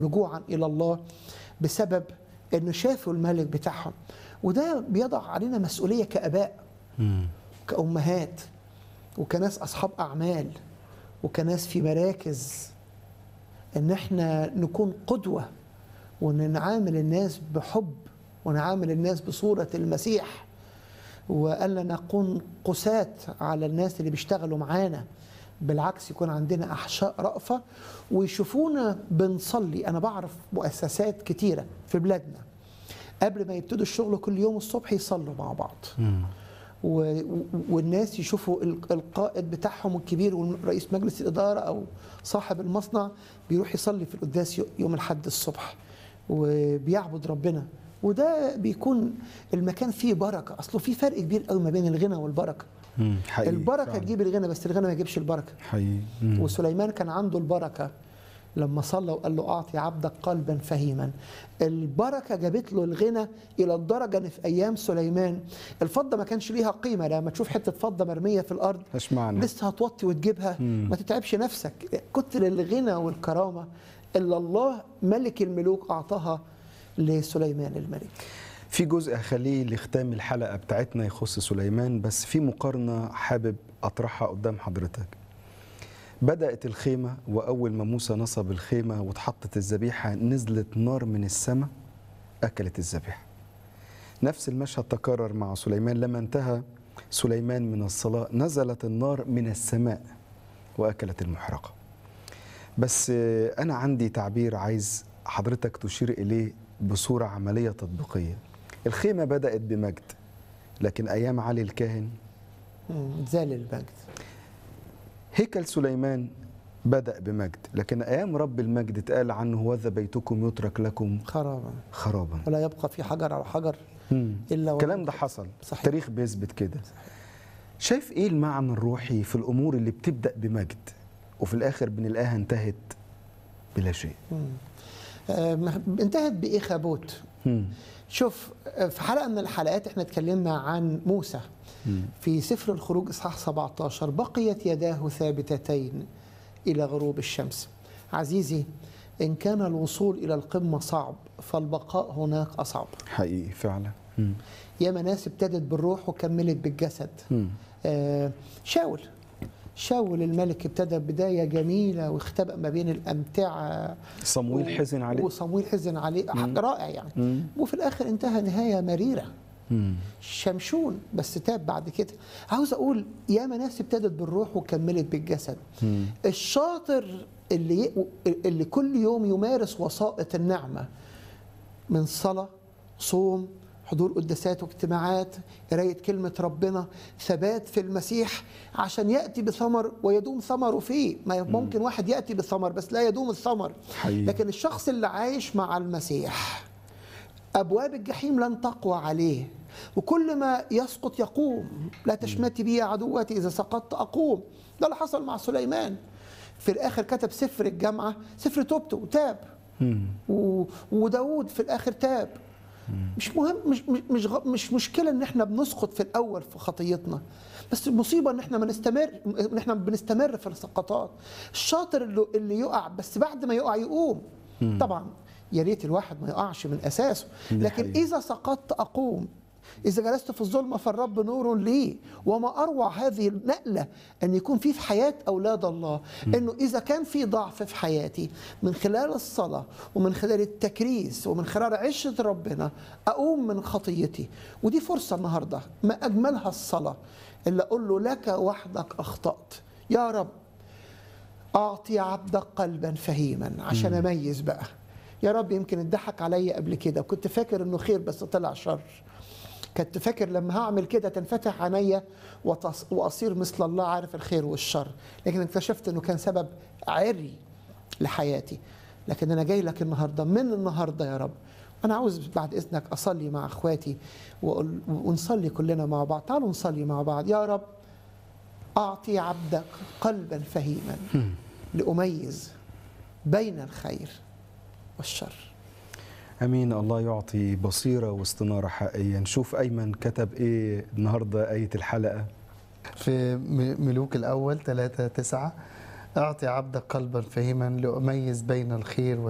رجوعا الى الله بسبب انه شافوا الملك بتاعهم وده بيضع علينا مسؤوليه كاباء كامهات وكناس اصحاب اعمال وكناس في مراكز ان احنا نكون قدوه وان نعامل الناس بحب ونعامل الناس بصوره المسيح والا نكون قساة على الناس اللي بيشتغلوا معانا بالعكس يكون عندنا احشاء رأفة ويشوفونا بنصلي انا بعرف مؤسسات كتيرة في بلادنا قبل ما يبتدوا الشغل كل يوم الصبح يصلوا مع بعض و... والناس يشوفوا القائد بتاعهم الكبير ورئيس مجلس الإدارة أو صاحب المصنع بيروح يصلي في القداس يوم الحد الصبح وبيعبد ربنا وده بيكون المكان فيه بركة أصله في فرق كبير قوي ما بين الغنى والبركة حقيقي البركة فعلا. تجيب الغنى بس الغنى ما يجيبش البركة حقيقي مم. وسليمان كان عنده البركة لما صلى وقال له أعطي عبدك قلبا فهيما البركة جابت له الغنى إلى الدرجة أن في أيام سليمان الفضة ما كانش ليها قيمة لما تشوف حتة فضة مرمية في الأرض ايش معنى لسه هتوطي وتجيبها ما تتعبش نفسك كتر الغنى والكرامة إلا الله ملك الملوك أعطاها لسليمان الملك في جزء هخليه لختام الحلقه بتاعتنا يخص سليمان بس في مقارنه حابب اطرحها قدام حضرتك بدات الخيمه واول ما موسى نصب الخيمه واتحطت الذبيحه نزلت نار من السماء اكلت الذبيحه نفس المشهد تكرر مع سليمان لما انتهى سليمان من الصلاه نزلت النار من السماء واكلت المحرقه بس آه، انا عندي تعبير عايز حضرتك تشير اليه بصوره عمليه تطبيقيه الخيمه بدات بمجد لكن ايام علي الكاهن مم، زال المجد هيكل سليمان بدا بمجد لكن ايام رب المجد اتقال عنه وذا بيتكم يترك لكم خرابا خرابا ولا يبقى في حجر على حجر مم. إلا الكلام ده حصل صحيح. التاريخ بيثبت كده شايف ايه المعنى الروحي في الامور اللي بتبدا بمجد وفي الاخر بنلاقيها انتهت بلا شيء آه، انتهت بإخابوت مم. شوف آه، في حلقة من الحلقات احنا اتكلمنا عن موسى مم. في سفر الخروج إصحاح 17 بقيت يداه ثابتتين إلى غروب الشمس عزيزي إن كان الوصول إلى القمة صعب فالبقاء هناك أصعب حقيقي فعلا مم. ياما ناس ابتدت بالروح وكملت بالجسد مم. آه، شاول شاول الملك ابتدى بداية جميلة واختبأ ما بين الأمتعة صمويل حزن عليه وصمويل حزن عليه حق رائع يعني مم. وفي الآخر انتهى نهاية مريرة مم. شمشون بس تاب بعد كده عاوز أقول ياما ناس ابتدت بالروح وكملت بالجسد مم. الشاطر اللي ي... اللي كل يوم يمارس وسائط النعمة من صلاة صوم حضور قداسات واجتماعات قراية كلمة ربنا ثبات في المسيح عشان يأتي بثمر ويدوم ثمره فيه ما ممكن واحد يأتي بثمر بس لا يدوم الثمر حقيقي. لكن الشخص اللي عايش مع المسيح أبواب الجحيم لن تقوى عليه وكل ما يسقط يقوم لا تشمتي بي يا عدوتي إذا سقطت أقوم ده اللي حصل مع سليمان في الآخر كتب سفر الجامعة سفر توبته وتاب مم. و... وداود في الآخر تاب مش مهم مش مش مش, غ- مش مشكلة إن إحنا بنسقط في الأول في خطيتنا بس المصيبة إن إحنا ما نستمر إن إحنا بنستمر في السقطات الشاطر اللي, اللي يقع بس بعد ما يقع يقوم طبعا يا ريت الواحد ما يقعش من أساسه ده لكن حقيقي. إذا سقطت أقوم إذا جلست في الظلمة فالرب نور لي وما أروع هذه النقلة أن يكون في في حياة أولاد الله أنه إذا كان في ضعف في حياتي من خلال الصلاة ومن خلال التكريس ومن خلال عشرة ربنا أقوم من خطيتي ودي فرصة النهاردة ما أجملها الصلاة اللي أقول له لك وحدك أخطأت يا رب أعطي عبدك قلبا فهيما عشان أميز بقى يا رب يمكن اتضحك عليا قبل كده وكنت فاكر انه خير بس طلع شر كنت فاكر لما هعمل كده تنفتح عينيا وتص- واصير مثل الله عارف الخير والشر لكن اكتشفت انه كان سبب عري لحياتي لكن انا جاي لك النهارده من النهارده يا رب انا عاوز بعد اذنك اصلي مع اخواتي وأقول- ونصلي كلنا مع بعض تعالوا نصلي مع بعض يا رب اعطي عبدك قلبا فهيما لاميز بين الخير والشر امين الله يعطي بصيره واستناره حقيقيه نشوف ايمن كتب ايه النهارده ايه الحلقه في م- ملوك الأول 3 9 أعطي عبدك قلبا فهيما لأميز بين الخير